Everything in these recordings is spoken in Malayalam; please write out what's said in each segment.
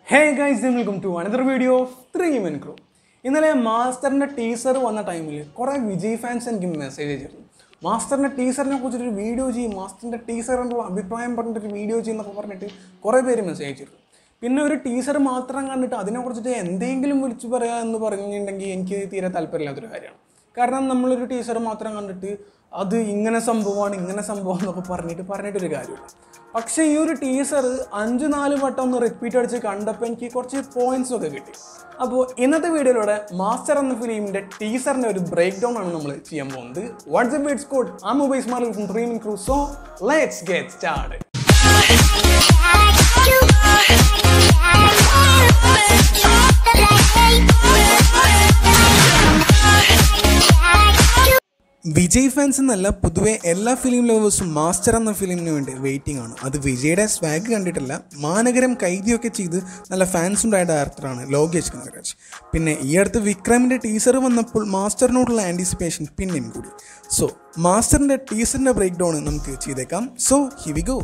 hey guys welcome to another video of three men crew ഇന്നലെ മാസ്റ്ററിൻ്റെ ടീസർ വന്ന ടൈമിൽ കുറേ വിജയ് ഫാൻസ് എനിക്ക് മെസ്സേജ് അയച്ചിരുന്നു മാസ്റ്ററിൻ്റെ ടീസറിനെ കുറിച്ചൊരു വീഡിയോ ചെയ്യും മാസ്റ്ററിൻ്റെ ടീസറിൻ്റെ അഭിപ്രായം പറഞ്ഞിട്ടൊരു വീഡിയോ ചെയ്യുന്നൊക്കെ പറഞ്ഞിട്ട് കുറേ പേര് മെസ്സേജ് അയച്ചിരുന്നു പിന്നെ ഒരു ടീസർ മാത്രം കണ്ടിട്ട് അതിനെക്കുറിച്ചിട്ട് എന്തെങ്കിലും വിളിച്ചു പറയുക എന്ന് പറഞ്ഞിട്ടുണ്ടെങ്കിൽ എനിക്ക് തീരെ താല്പര്യമില്ലാത്തൊരു കാര്യമാണ് കാരണം നമ്മളൊരു ടീച്ചർ മാത്രം കണ്ടിട്ട് അത് ഇങ്ങനെ സംഭവമാണ് ഇങ്ങനെ സംഭവം എന്നൊക്കെ പറഞ്ഞിട്ട് പറഞ്ഞിട്ടൊരു കാര്യമില്ല പക്ഷേ ഈ ഒരു ടീസർ അഞ്ച് നാല് വട്ടം ഒന്ന് റിപ്പീറ്റ് അടിച്ച് കണ്ടപ്പോൾ എനിക്ക് കുറച്ച് പോയിന്റ്സ് ഒക്കെ കിട്ടി അപ്പോൾ ഇന്നത്തെ വീഡിയോയിലൂടെ മാസ്റ്റർ എന്ന ഫിലിമിൻ്റെ ടീസറിൻ്റെ ഒരു ബ്രേക്ക് ഡൗൺ ആണ് നമ്മൾ ചെയ്യാൻ പോകുന്നത് വാട്സ്ആപ്പ് ബീറ്റ്സ് കോഡ് ആ mobile smart from dreaming crew so let's get start Vijay fans എന്നല്ല പൊതുവെ എല്ലാ ഫിലിം ലവേഴ്സും മാസ്റ്റർ എന്ന ഫിലിമിന് വേണ്ടി വെയിറ്റിംഗ് ആണ് അത് വിജയുടെ സ്വാഗ് കണ്ടിട്ടല്ല മാനഗരം കൈദിയൊക്കെ ചെയ്ത് നല്ല ഫാൻസ് ഉണ്ടായ ഡയറക്ടറാണ് ലോകേഷ് കനകരാജ് പിന്നെ ഈ അടുത്ത് വിക്രമിൻ്റെ ടീസർ വന്നപ്പോൾ മാസ്റ്ററിനോടുള്ള ആൻറ്റിസിപ്പേഷൻ പിന്നെയും കൂടി സോ മാസ്റ്ററിൻ്റെ ടീസറിൻ്റെ ബ്രേക്ക് ഡൗൺ നമുക്ക് ചെയ്തേക്കാം സോ ഹിവി ഗോ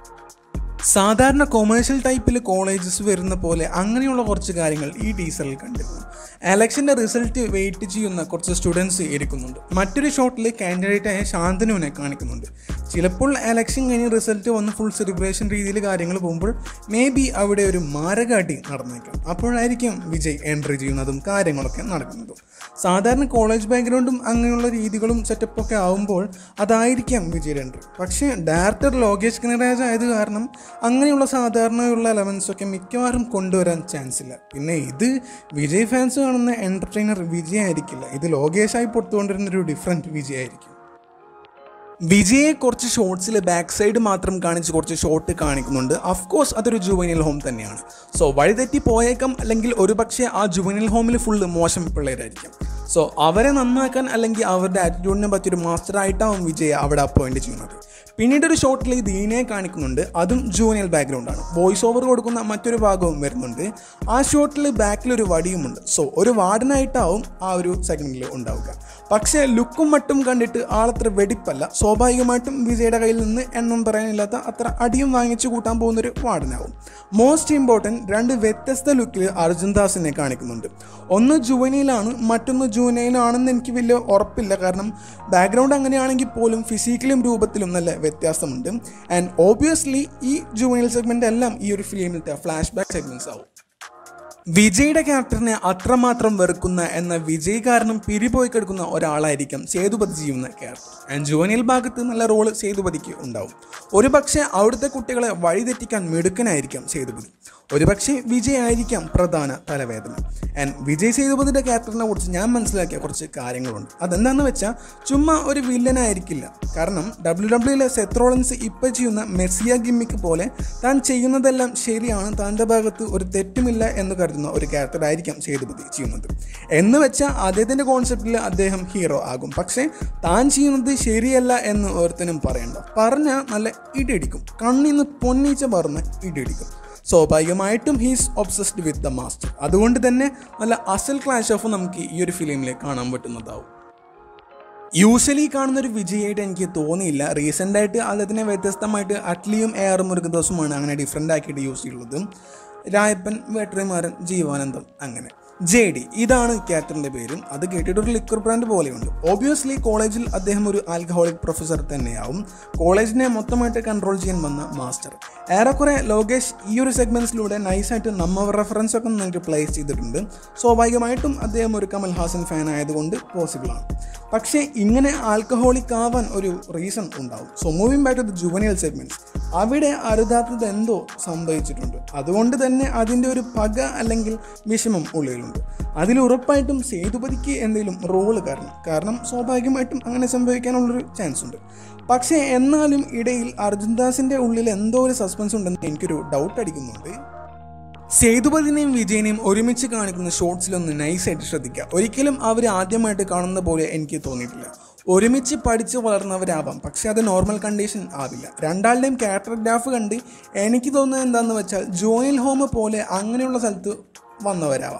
സാധാരണ കൊമേഴ്ഷ്യൽ ടൈപ്പിൽ കോളേജസ് വരുന്ന പോലെ അങ്ങനെയുള്ള കുറച്ച് കാര്യങ്ങൾ ഈ ടീസറിൽ കണ്ടിരുന്നു എലക്ഷൻ്റെ റിസൾട്ട് വെയിറ്റ് ചെയ്യുന്ന കുറച്ച് സ്റ്റുഡൻസ് ഇരിക്കുന്നുണ്ട് മറ്റൊരു ഷോട്ടിൽ കാൻഡിഡേറ്റായ ശാന്തനുവിനെ കാണിക്കുന്നുണ്ട് ചിലപ്പോൾ എലക്ഷൻ കഴിഞ്ഞ് റിസൾട്ട് വന്ന് ഫുൾ സെലിബ്രേഷൻ രീതിയിൽ കാര്യങ്ങൾ പോകുമ്പോൾ മേ ബി അവിടെ ഒരു മാരകാട്ടി നടന്നേക്കാം അപ്പോഴായിരിക്കും വിജയ് എൻട്രി ചെയ്യുന്നതും കാര്യങ്ങളൊക്കെ നടക്കുന്നതും സാധാരണ കോളേജ് ബാക്ക്ഗ്രൗണ്ടും അങ്ങനെയുള്ള രീതികളും സെറ്റപ്പൊക്കെ ആവുമ്പോൾ അതായിരിക്കാം വിജയുടെ എൻട്രി പക്ഷേ ഡയറക്ടർ ലോകേഷ് കനരാജ് ആയത് കാരണം അങ്ങനെയുള്ള സാധാരണയുള്ള എലമെൻസ് ഒക്കെ മിക്കവാറും കൊണ്ടുവരാൻ ചാൻസ് ഇല്ല പിന്നെ ഇത് വിജയ് ഫാൻസ് കാണുന്ന എൻ്റർടൈനർ വിജയ് ആയിരിക്കില്ല ഇത് ലോകേഷായി പുറത്തുകൊണ്ടിരുന്ന ഒരു ഡിഫറെൻറ്റ് വിജയ് ആയിരിക്കും വിജയെ കുറച്ച് ഷോർട്സിൽ ബാക്ക് സൈഡ് മാത്രം കാണിച്ച് കുറച്ച് ഷോട്ട് കാണിക്കുന്നുണ്ട് അഫ്കോഴ്സ് അതൊരു ജുവനിൽ ഹോം തന്നെയാണ് സോ വഴിതെറ്റി പോയേക്കാം അല്ലെങ്കിൽ ഒരുപക്ഷെ ആ ജുവനിൽ ഹോമിൽ ഫുള്ള് മോശം പിള്ളേരായിരിക്കും സോ അവരെ നന്നാക്കാൻ അല്ലെങ്കിൽ അവരുടെ ആറ്റിറ്റ്യൂഡിനെ പറ്റിയൊരു മാസ്റ്ററായിട്ടാവും വിജയ് അവിടെ അപ്പോയിൻറ്റ് ചെയ്യുന്നത് പിന്നീട് ഒരു ഷോട്ടിൽ ദീനെ കാണിക്കുന്നുണ്ട് അതും ജൂനിയൽ ബാക്ക്ഗ്രൗണ്ടാണ് വോയിസ് ഓവർ കൊടുക്കുന്ന മറ്റൊരു ഭാഗവും വരുന്നുണ്ട് ആ ഷോട്ടിൽ ബാക്കിലൊരു വടിയുമുണ്ട് സോ ഒരു വാർഡനായിട്ടാവും ആ ഒരു സെഗ്മെൻറ്റിൽ ഉണ്ടാവുക പക്ഷേ ലുക്കും മട്ടും കണ്ടിട്ട് ആളത്ര വെടിപ്പല്ല സ്വാഭാവികമായിട്ടും വിജയുടെ കയ്യിൽ നിന്ന് എണ്ണം പറയാനില്ലാത്ത അത്ര അടിയും വാങ്ങിച്ചു കൂട്ടാൻ പോകുന്നൊരു വാർഡനാവും മോസ്റ്റ് ഇമ്പോർട്ടൻറ്റ് രണ്ട് വ്യത്യസ്ത ലുക്കിൽ അർജുൻ ദാസിനെ കാണിക്കുന്നുണ്ട് ഒന്ന് ജുവനയിലാണ് മറ്റൊന്ന് ജൂനയിലാണെന്ന് എനിക്ക് വലിയ ഉറപ്പില്ല കാരണം ബാക്ക്ഗ്രൗണ്ട് അങ്ങനെയാണെങ്കിൽ പോലും ഫിസിക്കലും രൂപത്തിലും നല്ല വ്യത്യാസമുണ്ട് ആൻഡ് ഓബിയസ്ലി ഈ ജുവനൽ സെഗ്മെൻ്റ് എല്ലാം ഈ ഒരു ഫിലിമിലത്തെ ഫ്ലാഷ് ബാക്ക് സെഗ്മെൻറ്റ്സ് ആവും വിജയുടെ ക്യാരക്ടറിനെ അത്രമാത്രം വെറുക്കുന്ന എന്ന വിജയ് കാരണം പിരിപോയി കിടക്കുന്ന ഒരാളായിരിക്കും സേതുപതി ചെയ്യുന്ന ക്യാരക്ടർ ആൻഡ് ജുവനിൽ ഭാഗത്ത് നല്ല റോള് സേതുപതിക്ക് ഉണ്ടാവും ഒരുപക്ഷെ അവിടുത്തെ കുട്ടികളെ വഴിതെറ്റിക്കാൻ മിടുക്കനായിരിക്കാം സേതുപതി ഒരുപക്ഷെ വിജയ് ആയിരിക്കാം പ്രധാന തലവേദന ആൻഡ് വിജയ് സേതുപതിയുടെ ക്യാരക്ടറിനെ കുറിച്ച് ഞാൻ മനസ്സിലാക്കിയ കുറച്ച് കാര്യങ്ങളുണ്ട് അതെന്താണെന്ന് വെച്ചാൽ ചുമ്മാ ഒരു വില്ലനായിരിക്കില്ല കാരണം ഡബ്ല്യു ഡബ്ല്യുയിലെ സെത്രോളൻസ് ഇപ്പം ചെയ്യുന്ന മെസ്സിയ ഗിമ്മിക്ക് പോലെ താൻ ചെയ്യുന്നതെല്ലാം ശരിയാണ് തൻ്റെ ഭാഗത്ത് ഒരു തെറ്റുമില്ല എന്ന് കരുതുന്ന ഒരു ക്യാരക്ടർ ആയിരിക്കാം സേതുപതി ചെയ്യുന്നത് എന്ന് വെച്ചാൽ അദ്ദേഹത്തിൻ്റെ കോൺസെപ്റ്റിൽ അദ്ദേഹം ഹീറോ ആകും പക്ഷേ താൻ ചെയ്യുന്നത് ശരിയല്ല എന്ന് ഒരുത്തനും പറയണ്ട പറഞ്ഞാൽ നല്ല ഇടിയടിക്കും കണ്ണിന്ന് പൊന്നീച്ച പറഞ്ഞ് ഇടിയടിക്കും സ്വാഭാവികമായിട്ടും he's obsessed with the master അതുകൊണ്ട് തന്നെ നല്ല അസൽ ക്ലാഷ് ഓഫ് നമുക്ക് ഈ ഒരു ഫിലിമിൽ കാണാൻ പറ്റുന്നതാവും യൂഷ്വലി കാണുന്ന ഒരു വിജയായിട്ട് എനിക്ക് തോന്നിയില്ല റീസെൻ്റ് ആയിട്ട് അദ്ദേഹത്തിനെ വ്യത്യസ്തമായിട്ട് അറ്റ്ലിയും എ ആർ മുരുകദോസുമാണ് അങ്ങനെ ഡിഫറെൻ്റ് ആക്കിയിട്ട് യൂസ് ചെയ്യുള്ളത് രായപ്പൻ വേട്ടറിമാരൻ ജീവാനന്ദം അങ്ങനെ ജെ ഡി ഇതാണ് ക്യാരക്ടറിൻ്റെ പേരും അത് കേട്ടിട്ട് ഒരു ലിക്വർ ബ്രാൻഡ് പോലെയുണ്ട് ഓബിയസ്ലി കോളേജിൽ അദ്ദേഹം ഒരു ആൽക്കഹോളിക് പ്രൊഫസർ തന്നെയാവും കോളേജിനെ മൊത്തമായിട്ട് കൺട്രോൾ ചെയ്യാൻ വന്ന മാസ്റ്റർ ഏറെക്കുറെ ലോകേഷ് ഈ ഒരു സെഗ്മെൻറ്റ്സിലൂടെ നൈസായിട്ട് നമ്മ റെഫറൻസ് ഒക്കെ നന്നായിട്ട് പ്ലേസ് ചെയ്തിട്ടുണ്ട് സ്വാഭാവികമായിട്ടും അദ്ദേഹം ഒരു കമൽ ഹാസൻ ഫാൻ ആയതുകൊണ്ട് പോസിബിളാണ് പക്ഷേ ഇങ്ങനെ ആൽക്കഹോളിക് ആവാൻ ഒരു റീസൺ ഉണ്ടാവും so moving back to the juvenile segments അവിടെ അരുതാത്തത് എന്തോ സംഭവിച്ചിട്ടുണ്ട് അതുകൊണ്ട് തന്നെ അതിൻ്റെ ഒരു പക അല്ലെങ്കിൽ വിഷമം ഉള്ളിലുണ്ട് അതിൽ ഉറപ്പായിട്ടും സേതുപതിക്ക് എന്തെങ്കിലും റോള് കാരണം കാരണം സ്വാഭാവികമായിട്ടും അങ്ങനെ സംഭവിക്കാനുള്ളൊരു ചാൻസ് ഉണ്ട് പക്ഷേ എന്നാലും ഇടയിൽ അർജുൻദാസിൻ്റെ ഉള്ളിൽ എന്തോ ഒരു സസ്പെൻസ് ഉണ്ടെന്ന് എനിക്കൊരു ഡൗട്ട് അടിക്കുന്നുണ്ട് സേതുപതിനെയും വിജയനെയും ഒരുമിച്ച് കാണിക്കുന്ന ഷോർട്സിലൊന്ന് നൈസായിട്ട് ശ്രദ്ധിക്കുക ഒരിക്കലും അവർ ആദ്യമായിട്ട് കാണുന്ന പോലെ എനിക്ക് തോന്നിയിട്ടില്ല ഒരുമിച്ച് പഠിച്ച് വളർന്നവരാവാം പക്ഷെ അത് നോർമൽ കണ്ടീഷൻ ആവില്ല രണ്ടാളുടെയും ക്യാരക്ടർ ഗ്രാഫ് കണ്ട് എനിക്ക് തോന്നുന്നത് എന്താണെന്ന് വെച്ചാൽ ജോയിൽ ഹോം പോലെ അങ്ങനെയുള്ള സ്ഥലത്ത് വന്നവരാവാം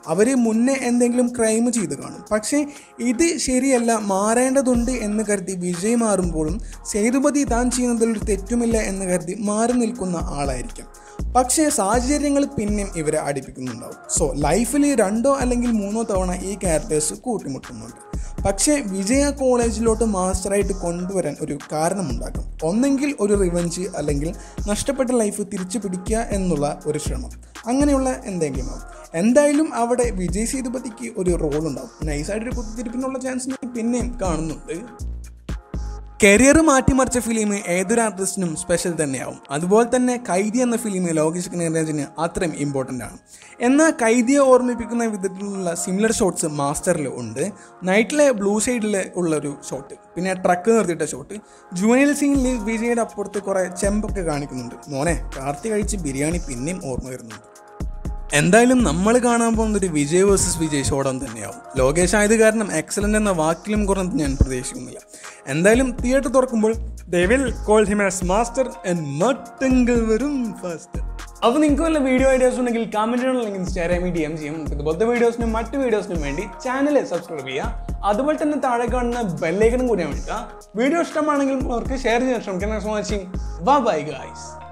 അവർ മുന്നേ എന്തെങ്കിലും ക്രൈം ചെയ്ത് കാണും പക്ഷേ ഇത് ശരിയല്ല മാറേണ്ടതുണ്ട് എന്ന് കരുതി വിജയ് മാറുമ്പോഴും സേതുപതി താൻ ചെയ്യുന്നതിൽ ഒരു തെറ്റുമില്ല എന്ന് കരുതി മാറി നിൽക്കുന്ന ആളായിരിക്കും പക്ഷേ സാഹചര്യങ്ങൾ പിന്നെയും ഇവരെ അടുപ്പിക്കുന്നുണ്ടാവും സോ ലൈഫിൽ രണ്ടോ അല്ലെങ്കിൽ മൂന്നോ തവണ ഈ ക്യാരക്ടേഴ്സ് കൂട്ടിമുട്ടുന്നുണ്ട് പക്ഷേ വിജയ കോളേജിലോട്ട് മാസ്റ്ററായിട്ട് കൊണ്ടുവരാൻ ഒരു കാരണമുണ്ടാകും ഒന്നെങ്കിൽ ഒരു റിവഞ്ച് അല്ലെങ്കിൽ നഷ്ടപ്പെട്ട ലൈഫ് തിരിച്ചു പിടിക്കുക എന്നുള്ള ഒരു ശ്രമം അങ്ങനെയുള്ള എന്തെങ്കിലും ആവും എന്തായാലും അവിടെ വിജയ് സേതുപതിക്ക് ഒരു റോൾ ഉണ്ടാവും നൈസായിട്ടൊരു കുത്തിരിപ്പിനുള്ള ചാൻസ് പിന്നെയും കാണുന്നുണ്ട് കരിയർ മാറ്റിമറിച്ച ഫിലിം ഏതൊരു ആർട്ടിസ്റ്റിനും സ്പെഷ്യൽ തന്നെയാവും അതുപോലെ തന്നെ കൈദി എന്ന ഫിലിം ലോകേഷ് കനകരാജിന് അത്രയും ഇമ്പോർട്ടൻ്റ് ആണ് എന്നാൽ കൈദിയെ ഓർമ്മിപ്പിക്കുന്ന വിധത്തിലുള്ള സിമിലർ ഷോട്ട്സ് മാസ്റ്ററിൽ ഉണ്ട് നൈറ്റിലെ ബ്ലൂ ഷെയ്ഡിൽ ഉള്ളൊരു ഷോട്ട് പിന്നെ ട്രക്ക് നിർത്തിയിട്ട ഷോട്ട് ജുവനൽ സീനിൽ വിജയുടെ അപ്പുറത്ത് കുറേ ചെമ്പൊക്കെ കാണിക്കുന്നുണ്ട് മോനെ കാർത്തി കഴിച്ച് ബിരിയാണി പിന്നെയും ഓർമ്മ വരുന്നുണ്ട് എന്തായാലും നമ്മൾ കാണാൻ പോകുന്നത് ഒരു വിജയ് വേഴ്സസ് വിജയ് ഷോഡം തന്നെയാവും ലോകേഷ് ആയത് കാരണം എക്സലൻ്റ് എന്ന വാക്കിലും കുറഞ്ഞത് ഞാൻ പ്രതീക്ഷിക്കുന്നില്ല എന്തായാലും തിയേറ്റർ തുറക്കുമ്പോൾ they will call him as master and മട്ടെങ്കിൽ വരും ഫാസ്റ്റർ അപ്പോൾ നിങ്ങൾക്ക് വല്ല വീഡിയോ ഐഡിയാസ് ഉണ്ടെങ്കിൽ കമൻറ്റ് അല്ലെങ്കിൽ ഇൻസ്റ്റാഗ്രാമിൽ ഡി എം ചെയ്യും ഇതുപോലത്തെ വീഡിയോസിനും മറ്റ് വീഡിയോസിനും വേണ്ടി ചാനൽ സബ്സ്ക്രൈബ് ചെയ്യുക അതുപോലെ തന്നെ താഴെ കാണുന്ന ബെല്ലൈക്കനും കൂടി അമർത്തുക വീഡിയോ ഇഷ്ടമാണെങ്കിൽ അവർക്ക് ഷെയർ ചെയ്യാൻ ശ്രമിക്കണം വാച്ചിങ് ബൈ ഗൈസ്